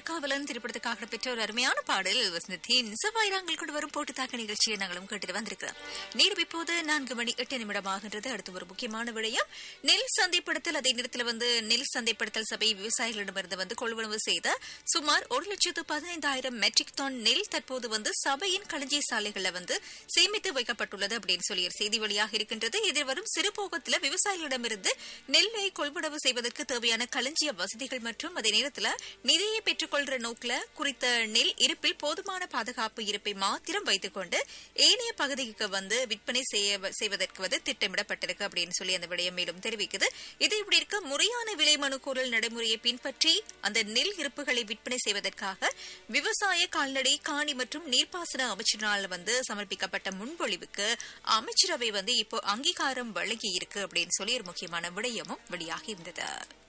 காவலன் திரைப்படத்துக்காக பெற்ற ஒரு அருமையான பாடல் வசந்தத்தின் செவ்வாயிரங்கள் கொண்டு வரும் போட்டு தாக்க நிகழ்ச்சியை நாங்களும் கேட்டுட்டு வந்திருக்கிறோம் நேரம் இப்போது நான்கு மணி எட்டு நிமிடம் ஆகின்றது அடுத்து ஒரு முக்கியமான விடயம் நெல் சந்தைப்படுத்தல் அதே நேரத்தில் வந்து நெல் சந்தைப்படுத்தல் சபை விவசாயிகளிடமிருந்து வந்து கொள்வனவு செய்த சுமார் ஒரு லட்சத்து பதினைந்தாயிரம் மெட்ரிக் டன் நெல் தற்போது வந்து சபையின் களஞ்சிய சாலைகளில் வந்து சேமித்து வைக்கப்பட்டுள்ளது அப்படின்னு சொல்லி ஒரு செய்தி வெளியாக இருக்கின்றது எதிர்வரும் சிறுபோகத்தில் விவசாயிகளிடமிருந்து நெல்லை கொள்வனவு செய்வதற்கு தேவையான களஞ்சிய வசதிகள் மற்றும் அதே நேரத்தில் நிதியை பெற்றுக்கொள்ற நோக்கில குறித்த நெல் இருப்பில் போதுமான பாதுகாப்பு இருப்பை மாத்திரம் வைத்துக் கொண்டு ஏனைய பகுதிக்கு வந்து விற்பனை செய்ய செய்வதற்கு வந்து திட்டமிடப்பட்டிருக்கு அப்படின்னு சொல்லி அந்த விடயம் மேலும் தெரிவிக்குது இது இப்படி இருக்க முறையான விலை மனு கோரல் நடைமுறையை பின்பற்றி அந்த நெல் இருப்புகளை விற்பனை செய்வதற்காக விவசாய கால்நடை காணி மற்றும் நீர்ப்பாசன அமைச்சரால் வந்து சமர்ப்பிக்கப்பட்ட முன்மொழிவுக்கு அமைச்சரவை வந்து இப்போ அங்கீகாரம் வழங்கி இருக்கு அப்படின்னு சொல்லி ஒரு முக்கியமான விடயமும் வெளியாகி இருந்தது